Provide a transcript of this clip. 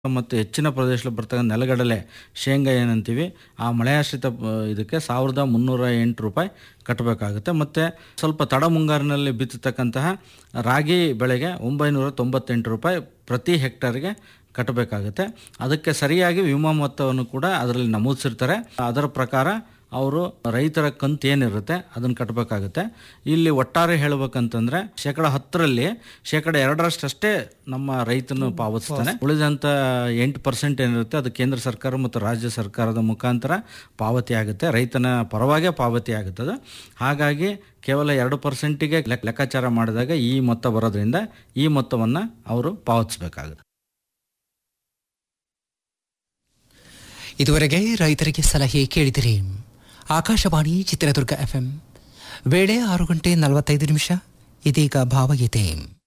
ಮತ್ತು ಹೆಚ್ಚಿನ ಪ್ರದೇಶದಲ್ಲಿ ಬರ್ತಕ್ಕಂಥ ನೆಲಗಡಲೆ ಶೇಂಗಾ ಏನಂತೀವಿ ಆ ಮಳೆಯಾಶ್ರಿತ ಆ, ಇದಕ್ಕೆ ಸಾವಿರದ ಮುನ್ನೂರ ಎಂಟು ರೂಪಾಯಿ ಕಟ್ಟಬೇಕಾಗುತ್ತೆ ಮತ್ತು ಸ್ವಲ್ಪ ತಡ ಮುಂಗಾರಿನಲ್ಲಿ ಬಿತ್ತತಕ್ಕಂತಹ ರಾಗಿ ಬೆಳೆಗೆ ಒಂಬೈನೂರ ತೊಂಬತ್ತೆಂಟು ರೂಪಾಯಿ ಪ್ರತಿ ಹೆಕ್ಟರ್ಗೆ ಕಟ್ಟಬೇಕಾಗುತ್ತೆ ಅದಕ್ಕೆ ಸರಿಯಾಗಿ ವಿಮಾ ಮೊತ್ತವನ್ನು ಕೂಡ ಅದರಲ್ಲಿ ನಮೂದಿಸಿರ್ತಾರೆ ಅದರ ಪ್ರಕಾರ ಅವರು ರೈತರ ಕಂತು ಏನಿರುತ್ತೆ ಅದನ್ನು ಕಟ್ಟಬೇಕಾಗುತ್ತೆ ಇಲ್ಲಿ ಒಟ್ಟಾರೆ ಹೇಳ್ಬೇಕಂತಂದ್ರೆ ಶೇಕಡ ಹತ್ತರಲ್ಲಿ ಶೇಕಡ ಎರಡರಷ್ಟಷ್ಟೇ ನಮ್ಮ ರೈತನು ಪಾವತಿಸ್ತಾನೆ ಉಳಿದಂಥ ಎಂಟು ಪರ್ಸೆಂಟ್ ಏನಿರುತ್ತೆ ಅದು ಕೇಂದ್ರ ಸರ್ಕಾರ ಮತ್ತು ರಾಜ್ಯ ಸರ್ಕಾರದ ಮುಖಾಂತರ ಪಾವತಿ ಆಗುತ್ತೆ ರೈತನ ಪರವಾಗೇ ಪಾವತಿ ಆಗುತ್ತದೆ ಹಾಗಾಗಿ ಕೇವಲ ಎರಡು ಪರ್ಸೆಂಟಿಗೆ ಲೆಕ್ ಲೆಕ್ಕಾಚಾರ ಮಾಡಿದಾಗ ಈ ಮೊತ್ತ ಬರೋದ್ರಿಂದ ಈ ಮೊತ್ತವನ್ನು ಅವರು ಪಾವತಿಸಬೇಕಾಗುತ್ತೆ ಇದುವರೆಗೆ ರೈತರಿಗೆ ಸಲಹೆ ಕೇಳಿದಿರಿ ಆಕಾಶವಾಣಿ ಚಿತ್ರದುರ್ಗ ಎಫ್ಎಂ ವೇಳೆ ಆರು ಗಂಟೆ ನಲವತ್ತೈದು ನಿಮಿಷ ಇದೀಗ ಭಾವಗೀತೆ